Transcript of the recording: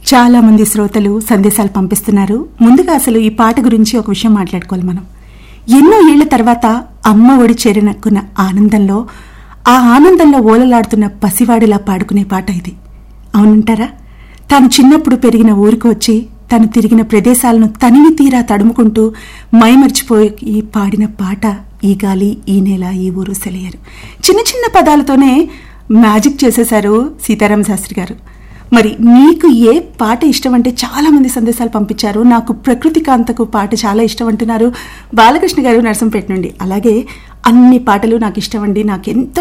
చాలా మంది శ్రోతలు సందేశాలు పంపిస్తున్నారు ముందుగా అసలు ఈ పాట గురించి ఒక విషయం మాట్లాడుకోవాలి మనం ఎన్నో ఏళ్ల తర్వాత అమ్మ ఒడి చేరినక్కున్న ఆనందంలో ఆ ఆనందంలో ఓలలాడుతున్న పసివాడిలా పాడుకునే పాట ఇది అవునంటారా తాను చిన్నప్పుడు పెరిగిన ఊరికి వచ్చి తను తిరిగిన ప్రదేశాలను తనివి తీరా తడుముకుంటూ మైమర్చిపోయి పాడిన పాట ఈ గాలి ఈ నేల ఈ ఊరు సెలయరు చిన్న చిన్న పదాలతోనే మ్యాజిక్ చేసేశారు సీతారామ శాస్త్రి గారు మరి మీకు ఏ పాట ఇష్టం అంటే చాలా మంది సందేశాలు పంపించారు నాకు ప్రకృతి కాంతకు పాట చాలా ఇష్టం అంటున్నారు బాలకృష్ణ గారు నరసంపేట నుండి అలాగే అన్ని పాటలు నాకు ఇష్టం అండి నాకు ఎంతో